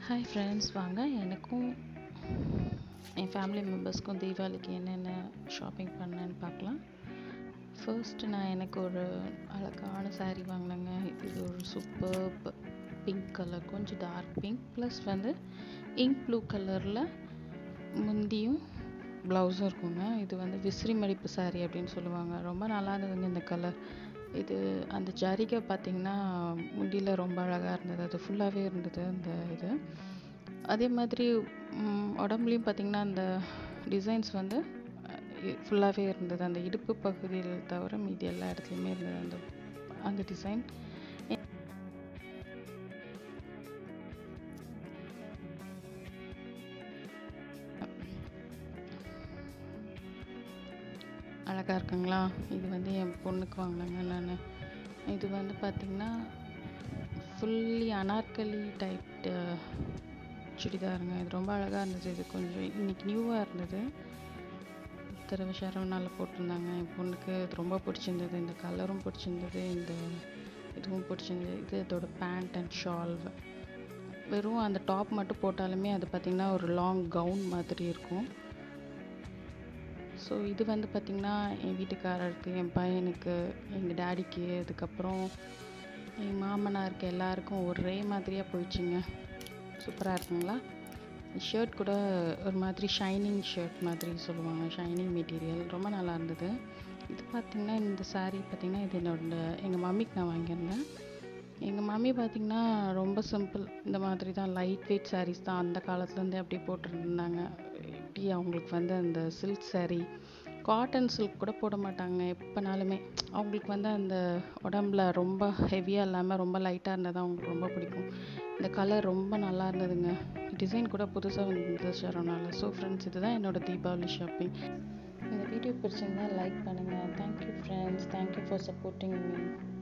hi friends வாங்க எனக்கும் என் family மெம்பர்ஸ்க்கும் தீபாவளிக்கு என்னென்ன ஷாப்பிங் பண்ணேன்னு பார்க்கலாம் ஃபர்ஸ்ட்டு நான் எனக்கு ஒரு அழகான saree வாங்கினேங்க இது ஒரு சூப்பர் பிங்க் கலர் கொஞ்சம் டார்க் பிங்க் ப்ளஸ் வந்து இங்க் ப்ளூ கலரில் முந்தியும் ப்ளவுஸும் இருக்குங்க இது வந்து விசிறி மடிப்பு saree அப்படின்னு சொல்லுவாங்க ரொம்ப நல்லா இருந்ததுங்க இந்த கலர் இது அந்த ஜரிகை பார்த்தீங்கன்னா முந்தியில் ரொம்ப அழகாக இருந்தது அது ஃபுல்லாகவே இருந்தது அந்த இது அதே மாதிரி ம், உடம்புலையும் பார்த்தீங்கன்னா அந்த டிசைன்ஸ் வந்து ஃபுல்லாகவே இருந்தது அந்த இடுப்பு பகுதியில் தவிர மீதி எல்லா இடத்துலையுமே இருந்தது அந்த அந்த டிசைன் அழகாக இருக்குங்களா இது வந்து என் பொண்ணுக்கு வாங்கினேங்க நான் இது வந்து பார்த்திங்கன்னா ஃபுல்லி அனார்கலி டைப் சுடிதாருங்க இது ரொம்ப அழகாக இருந்தது இது கொஞ்சம் இன்னைக்கு நியூவாக இருந்தது தடவை ஷரவனால போட்டிருந்தாங்க என் பொண்ணுக்கு இது ரொம்ப பிடிச்சிருந்தது இந்த கலரும் பிடிச்சிருந்தது இந்த இதுவும் பிடிச்சிருந்தது இது இதோட பேண்ட் அண்ட் ஷால் வெறும் அந்த டாப் மட்டும் போட்டாலுமே அது பார்த்திங்கன்னா ஒரு லாங் கவுன் மாதிரி இருக்கும் ஸோ இது வந்து பார்த்திங்கன்னா என் வீட்டுக்காரருக்கு என் பையனுக்கு எங்கள் டேடிக்கு அதுக்கப்புறம் என் மாமனாருக்கு எல்லாருக்கும் ஒரே மாதிரியாக போயிடுச்சுங்க சூப்பராக இருக்குங்களா ஷர்ட் கூட ஒரு மாதிரி ஷைனிங் ஷர்ட் மாதிரி சொல்லுவாங்க ஷைனிங் மெட்டீரியல் ரொம்ப நல்லா இருந்தது இது பார்த்திங்கன்னா இந்த saree பார்த்திங்கன்னா இது என்னோட எங்கள் மம்மிக்கு நான் வாங்கியிருந்தேன் எங்கள் மம்மி பார்த்திங்கன்னா ரொம்ப சிம்பிள் இந்த மாதிரி தான் லைட் வெயிட் sarees தான் அந்த காலத்துலேருந்தே அப்படி போட்டுருந்தாங்க எப்படி அவங்களுக்கு வந்து அந்த சில்க் saree காட்டன் சில்க் கூட போட மாட்டாங்க எப்போனாலுமே அவங்களுக்கு வந்து அந்த உடம்புல ரொம்ப ஹெவியாக இல்லாமல் ரொம்ப லைட்டாக இருந்தால் தான் அவங்களுக்கு ரொம்ப பிடிக்கும் இந்த கலர் ரொம்ப நல்லா இருந்ததுங்க டிசைன் கூட புதுசாக வந்தது ஷரோனால ஸோ ஃப்ரெண்ட்ஸ் இதுதான் என்னோட தீபாவளி ஷாப்பிங் இந்த வீடியோ பிடிச்சிருந்தா லைக் பண்ணுங்கள் thank you friends thank you for supporting me